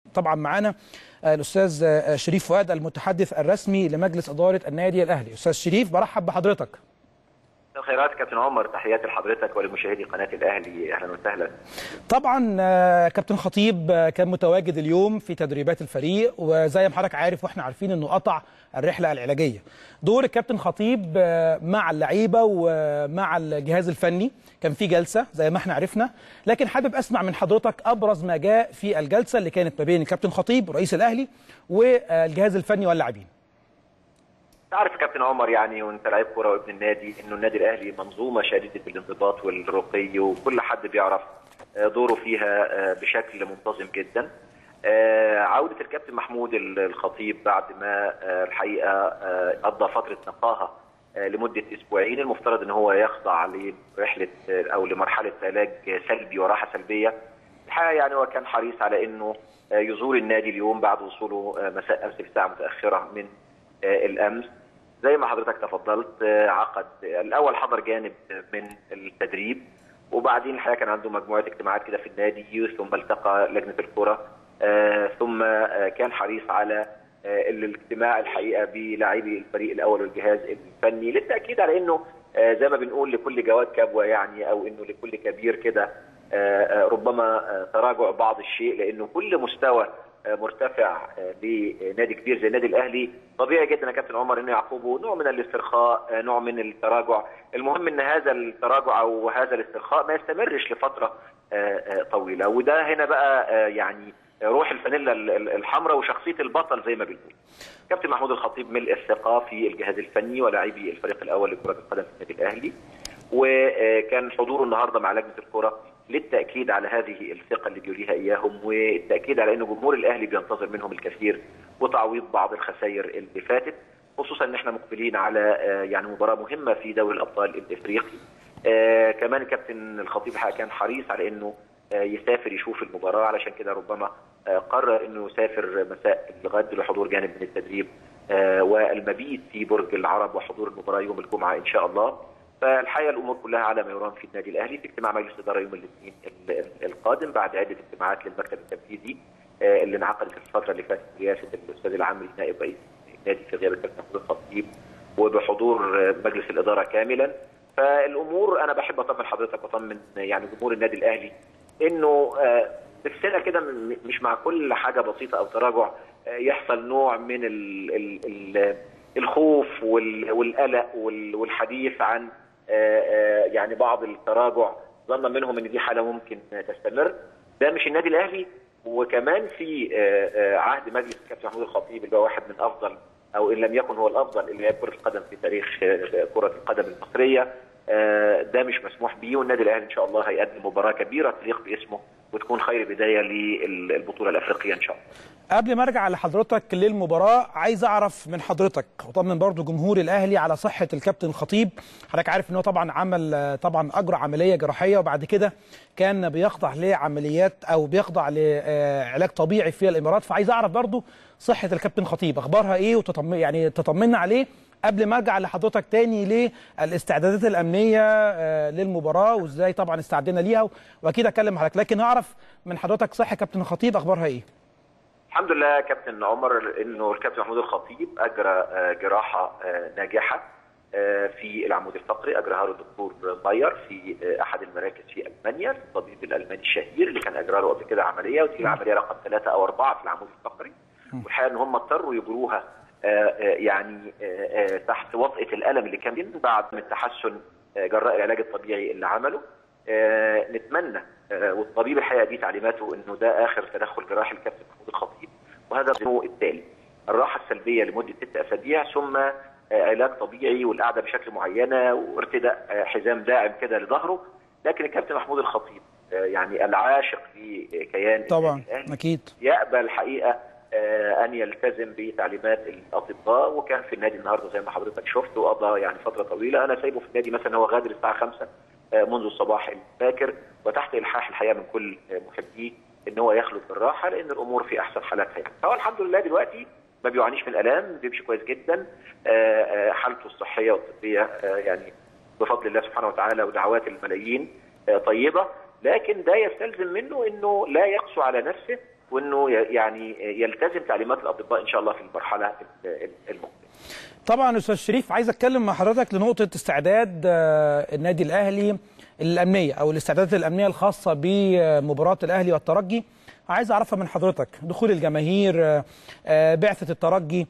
طبعا معانا الاستاذ شريف فؤاد المتحدث الرسمي لمجلس اداره النادي الاهلي استاذ شريف برحب بحضرتك خيرات كابتن عمر تحياتي لحضرتك ولمشاهدي قناه الاهلي اهلا وسهلا طبعا كابتن خطيب كان متواجد اليوم في تدريبات الفريق وزي ما حضرتك عارف واحنا عارفين انه قطع الرحله العلاجيه دور الكابتن خطيب مع اللعيبه ومع الجهاز الفني كان في جلسه زي ما احنا عرفنا لكن حابب اسمع من حضرتك ابرز ما جاء في الجلسه اللي كانت ما بين الكابتن خطيب رئيس الاهلي والجهاز الفني واللاعبين تعرف كابتن عمر يعني وانت لعيب كوره وابن النادي انه النادي الاهلي منظومه شديده الانضباط والرقي وكل حد بيعرف دوره فيها بشكل منتظم جدا. عوده الكابتن محمود الخطيب بعد ما الحقيقه قضى فتره نقاهه لمده اسبوعين المفترض ان هو يخضع لرحله او لمرحله علاج سلبي وراحه سلبيه. الحقيقه يعني هو كان حريص على انه يزور النادي اليوم بعد وصوله مساء امس بساعه متاخره من الامس زي ما حضرتك تفضلت عقد الاول حضر جانب من التدريب وبعدين الحقيقه كان عنده مجموعه اجتماعات كده في النادي ثم التقى لجنه الكره ثم كان حريص على الاجتماع الحقيقه بلاعبي الفريق الاول والجهاز الفني للتاكيد على انه زي ما بنقول لكل جواد كبوه يعني او انه لكل كبير كده ربما تراجع بعض الشيء لانه كل مستوى مرتفع لنادي كبير زي النادي الاهلي طبيعي جدا يا كابتن عمر انه يعقبه نوع من الاسترخاء نوع من التراجع المهم ان هذا التراجع او هذا الاسترخاء ما يستمرش لفتره طويله وده هنا بقى يعني روح الفانيلا الحمراء وشخصيه البطل زي ما بنقول كابتن محمود الخطيب ملء الثقه في الجهاز الفني ولاعبي الفريق الاول لكره القدم في النادي الاهلي وكان حضوره النهارده مع لجنه الكره للتاكيد على هذه الثقه اللي بيوليها اياهم والتاكيد على ان جمهور الاهلي بينتظر منهم الكثير وتعويض بعض الخسائر اللي فاتت خصوصا ان احنا مقبلين على يعني مباراه مهمه في دوري الابطال الافريقي آه كمان الكابتن الخطيب كان حريص على انه آه يسافر يشوف المباراه علشان كده ربما آه قرر انه يسافر مساء الغد لحضور جانب من التدريب والمبيت في برج العرب وحضور المباراه يوم الجمعه ان شاء الله فالحقيقه الامور كلها على ما يرام في النادي الاهلي في اجتماع مجلس الاداره يوم الاثنين القادم بعد عده اجتماعات للمكتب التنفيذي اللي انعقدت الفتره اللي فاتت برئاسه الاستاذ العامري نائب رئيس النادي في غياب الكابتن محمود الخطيب وبحضور مجلس الاداره كاملا فالامور انا بحب اطمن حضرتك واطمن يعني جمهور النادي الاهلي انه نفسنا كده مش مع كل حاجه بسيطه او تراجع يحصل نوع من ال ال ال الخوف والقلق والحديث عن يعني بعض التراجع ظنا منهم ان دي حاله ممكن تستمر ده مش النادي الاهلي وكمان في عهد مجلس الكابتن محمود الخطيب اللي هو واحد من افضل او ان لم يكن هو الافضل اللي هي كره القدم في تاريخ كره القدم المصريه ده مش مسموح بيه والنادي الاهلي ان شاء الله هيقدم مباراه كبيره تليق باسمه وتكون خير بدايه للبطوله الافريقيه ان شاء الله. قبل ما ارجع لحضرتك للمباراه عايز اعرف من حضرتك وطمن برضو جمهور الاهلي على صحه الكابتن الخطيب حضرتك عارف ان هو طبعا عمل طبعا اجرى عمليه جراحيه وبعد كده كان بيخضع لعمليات او بيخضع لعلاج طبيعي في الامارات فعايز اعرف برضو صحه الكابتن خطيب اخبارها ايه وتطمن يعني تطمنا عليه قبل ما ارجع لحضرتك تاني للاستعدادات الامنيه للمباراه وازاي طبعا استعدينا ليها واكيد اتكلم حضرتك لكن هعرف من حضرتك صحه كابتن الخطيب اخبارها ايه؟ الحمد لله كابتن عمر انه الكابتن محمود الخطيب اجرى جراحه ناجحه في العمود الفقري اجراها له الدكتور ماير في احد المراكز في المانيا الطبيب الالماني الشهير اللي كان اجرى له قبل كده عمليه ودي العمليه رقم ثلاثه او اربعه في العمود الفقري والحقيقه ان هم اضطروا يجروها يعني تحت وطئه الالم اللي كان بعد من التحسن جراء العلاج الطبيعي اللي عمله نتمنى والطبيب الحقيقه دي تعليماته انه ده اخر تدخل جراحي الكابتن محمود الخطيب وهذا هو التالي الراحه السلبيه لمده ست اسابيع ثم علاج طبيعي والقعده بشكل معينه وارتداء حزام داعم كده لظهره لكن الكابتن محمود الخطيب يعني العاشق لكيان طبعا اكيد يقبل الحقيقه ان يلتزم بتعليمات الاطباء وكان في النادي النهارده زي ما حضرتك شفت وقضى يعني فتره طويله انا سايبه في النادي مثلا هو غادر الساعه 5 منذ الصباح الباكر وتحت الحاح الحقيقه من كل محبيه ان هو يخلد بالراحه لان الامور في احسن حالاتها يعني فهو الحمد لله دلوقتي ما بيعانيش من الام بيمشي كويس جدا حالته الصحيه والطبيه يعني بفضل الله سبحانه وتعالى ودعوات الملايين طيبه لكن ده يستلزم منه انه لا يقسو على نفسه وانه يعني يلتزم تعليمات الاطباء ان شاء الله في المرحله المقبله. طبعا استاذ شريف عايز اتكلم مع حضرتك لنقطه استعداد النادي الاهلي الامنيه او الاستعدادات الامنيه الخاصه بمباراه الاهلي والترجي عايز اعرفها من حضرتك دخول الجماهير بعثه الترجي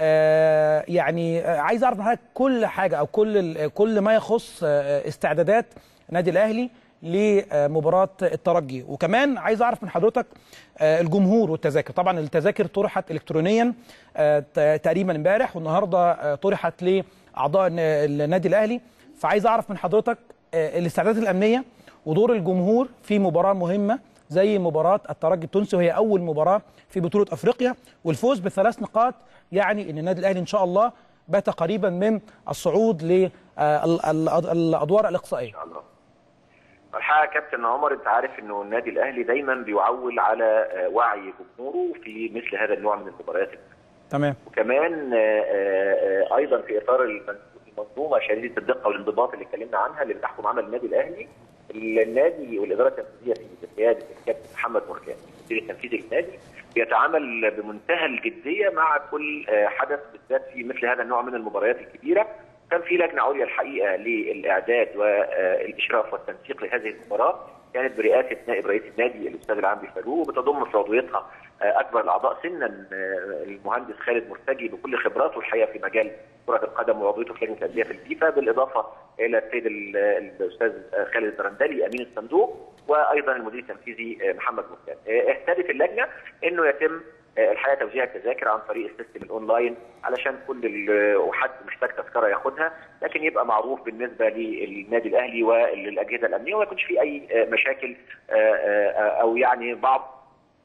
يعني عايز اعرف من حضرتك كل حاجه او كل كل ما يخص استعدادات النادي الاهلي لمباراه الترجي وكمان عايز اعرف من حضرتك الجمهور والتذاكر طبعا التذاكر طرحت الكترونيا تقريبا امبارح والنهارده طرحت لاعضاء النادي الاهلي فعايز اعرف من حضرتك الاستعدادات الامنيه ودور الجمهور في مباراه مهمه زي مباراه الترجي التونسي وهي اول مباراه في بطوله افريقيا والفوز بثلاث نقاط يعني ان النادي الاهلي ان شاء الله بات قريبا من الصعود للادوار الاقصائيه. ان شاء الله. الحقيقه كابتن عمر انت عارف انه النادي الاهلي دايما بيعول على وعي جمهوره في مثل هذا النوع من المباريات. تمام. وكمان ايضا في اطار المنظومه شديده الدقه والانضباط اللي اتكلمنا عنها اللي بتحكم عمل النادي الاهلي النادي والاداره التنفيذيه في قياده الكابتن محمد مركان المدير التنفيذي للنادي بيتعامل بمنتهى الجديه مع كل حدث بالذات في مثل هذا النوع من المباريات الكبيره كان في لجنه عليا الحقيقه للاعداد والاشراف والتنسيق لهذه المباراه كانت برئاسه نائب رئيس النادي الاستاذ العامري فاروق وبتضم في عضويتها اكبر الاعضاء سنا المهندس خالد مرتجي بكل خبراته الحقيقه في مجال كره القدم وعضويته في لجنه الانديه في الفيفا بالاضافه الى السيد الاستاذ خالد الدرندلي امين الصندوق وايضا المدير التنفيذي محمد مرتان. اهتدت اللجنه انه يتم الحقيقه توزيع التذاكر عن طريق السيستم الاونلاين علشان كل وحد محتاج تذكره ياخدها لكن يبقى معروف بالنسبه للنادي الاهلي وللاجهزه الامنيه وما يكونش في اي مشاكل او يعني بعض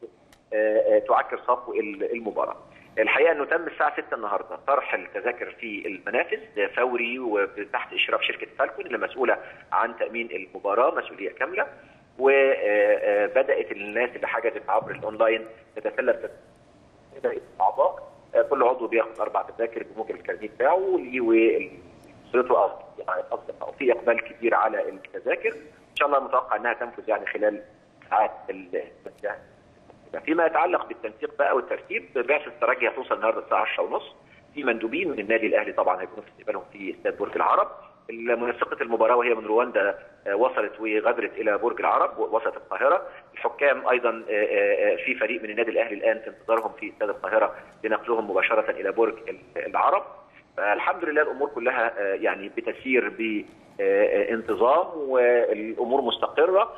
تعكر صفو المباراه. الحقيقه انه تم الساعه 6 النهارده طرح التذاكر في المنافذ فوري وتحت اشراف شركه فالكون اللي مسؤوله عن تامين المباراه مسؤوليه كامله وبدات الناس اللي حجزت عبر الاونلاين تتسلل الاعضاء كل عضو بياخد اربع تذاكر بموجب الكارنيه بتاعه وصلته يعني او في اقبال كبير على التذاكر ان شاء الله متوقع انها تنفذ يعني خلال ساعات فيما يتعلق بالتنسيق بقى والترتيب بعثه الترجي هتوصل النهارده الساعه 10:30 في مندوبين من النادي الاهلي طبعا هيكونوا في استقبالهم في استاد برج العرب منسقه المباراه وهي من رواندا وصلت وغادرت الى برج العرب وسط القاهره الحكام ايضا في فريق من النادي الاهلي الان في انتظارهم في استاد القاهره لنقلهم مباشره الى برج العرب فالحمد لله الامور كلها يعني بتسير بانتظام والامور مستقره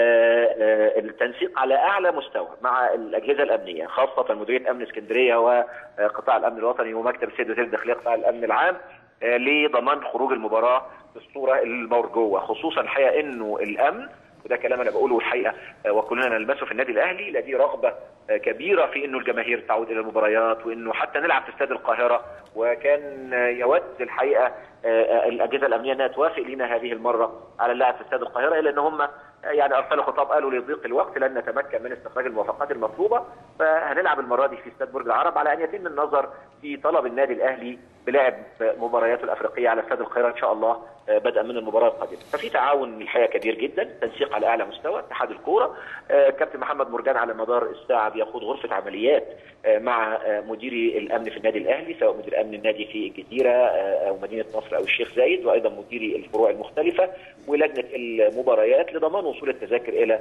التنسيق على اعلى مستوى مع الاجهزه الامنيه خاصه مديريه امن اسكندريه وقطاع الامن الوطني ومكتب السيد وزير الداخليه قطاع الامن العام لضمان خروج المباراه بالصوره المرجوه خصوصا الحقيقه انه الامن وده كلام انا بقوله الحقيقه وكلنا نلمسه في النادي الاهلي لديه رغبه كبيره في انه الجماهير تعود الى المباريات وانه حتى نلعب في استاد القاهره وكان يود الحقيقه الاجهزه الامنيه انها توافق لنا هذه المره على اللعب في استاد القاهره الا ان هم يعني ارسلوا خطاب قالوا لضيق الوقت لن نتمكن من استخراج الموافقات المطلوبه فهنلعب المره دي في استاد برج العرب على ان يتم النظر في طلب النادي الاهلي بلعب مبارياته الافريقيه على استاد القاهره ان شاء الله بدءا من المباراه القادمه ففي تعاون الحقيقه كبير جدا تنسيق على اعلى مستوى اتحاد الكوره كابتن محمد مرجان على مدار الساعه بيخوض غرفه عمليات مع مديري الامن في النادي الاهلي سواء مدير امن النادي في الجزيره او مدينه نصر او الشيخ زايد وايضا مديري الفروع المختلفه ولجنه المباريات لضمان وصول التذاكر الى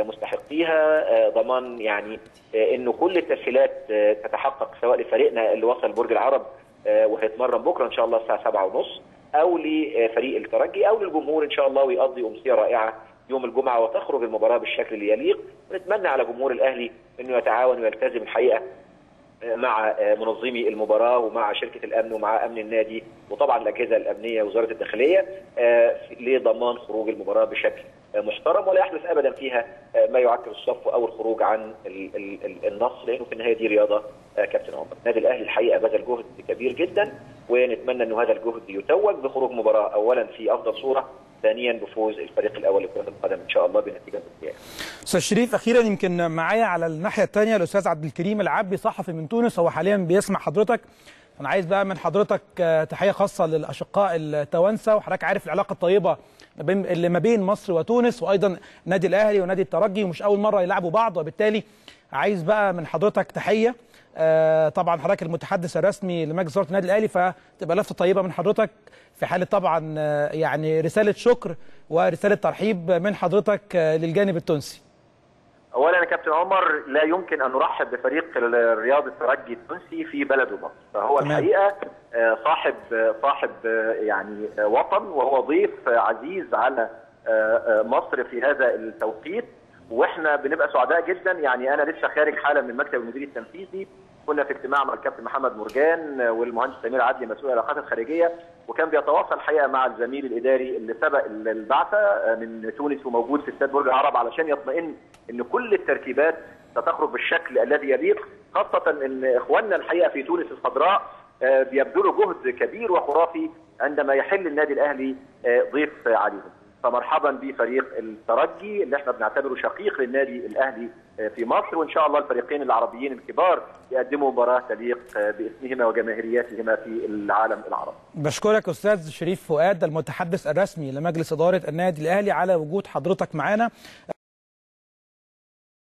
مستحقيها ضمان يعني انه كل التسهيلات تتحقق سواء لفريقنا اللي وصل برج العرب وهيتمرن بكره ان شاء الله الساعه 7:30 او لفريق الترجي او للجمهور ان شاء الله ويقضي امسيه رائعه يوم الجمعه وتخرج المباراه بالشكل اللي يليق ونتمنى على جمهور الاهلي انه يتعاون ويلتزم الحقيقه مع منظمي المباراه ومع شركه الامن ومع امن النادي وطبعا الاجهزه الامنيه وزاره الداخليه لضمان خروج المباراه بشكل محترم ولا يحدث ابدا فيها ما يعكر الصف او الخروج عن النص لانه في النهايه دي رياضه كابتن عمر. النادي الاهلي الحقيقه بذل جهد كبير جدا ونتمنى انه هذا الجهد يتوج بخروج مباراه اولا في افضل صوره ثانيا بفوز الفريق الاول لكره القدم ان شاء الله بنتيجه مثاليه. استاذ شريف اخيرا يمكن معايا على الناحيه الثانيه الاستاذ عبد الكريم العبي صحفي من تونس هو حاليا بيسمع حضرتك انا عايز بقى من حضرتك تحيه خاصه للاشقاء التوانسه وحضرتك عارف العلاقه الطيبه اللي ما بين مصر وتونس وايضا النادي الاهلي ونادي الترجي ومش اول مره يلعبوا بعض وبالتالي عايز بقى من حضرتك تحيه آه طبعا حضرتك المتحدث الرسمي لمجلس اداره النادي الاهلي فتبقى لفته طيبه من حضرتك في حاله طبعا آه يعني رساله شكر ورساله ترحيب من حضرتك آه للجانب التونسي. اولا يا كابتن عمر لا يمكن ان نرحب بفريق الرياض الترجي التونسي في بلده مصر فهو تمام. الحقيقه آه، صاحب آه، صاحب آه، يعني آه، وطن وهو ضيف آه، عزيز على آه، آه، مصر في هذا التوقيت واحنا بنبقى سعداء جدا يعني انا لسه خارج حالا من مكتب المدير التنفيذي كنا في اجتماع مع الكابتن محمد مرجان آه، والمهندس سمير عدلي مسؤول العلاقات الخارجيه وكان بيتواصل الحقيقه مع الزميل الاداري اللي سبق البعثه آه، من تونس وموجود في استاد برج العرب علشان يطمئن ان كل الترتيبات ستخرج بالشكل الذي يليق خاصه ان اخواننا الحقيقه في تونس الخضراء آه، بيبذلوا جهد كبير وخرافي عندما يحل النادي الاهلي آه، ضيف عليهم فمرحبا بفريق الترجي اللي احنا بنعتبره شقيق للنادي الاهلي آه، في مصر وان شاء الله الفريقين العربيين الكبار يقدموا مباراه تليق آه، باسمهما وجماهيرياتهما في العالم العربي بشكرك استاذ شريف فؤاد المتحدث الرسمي لمجلس اداره النادي الاهلي على وجود حضرتك معانا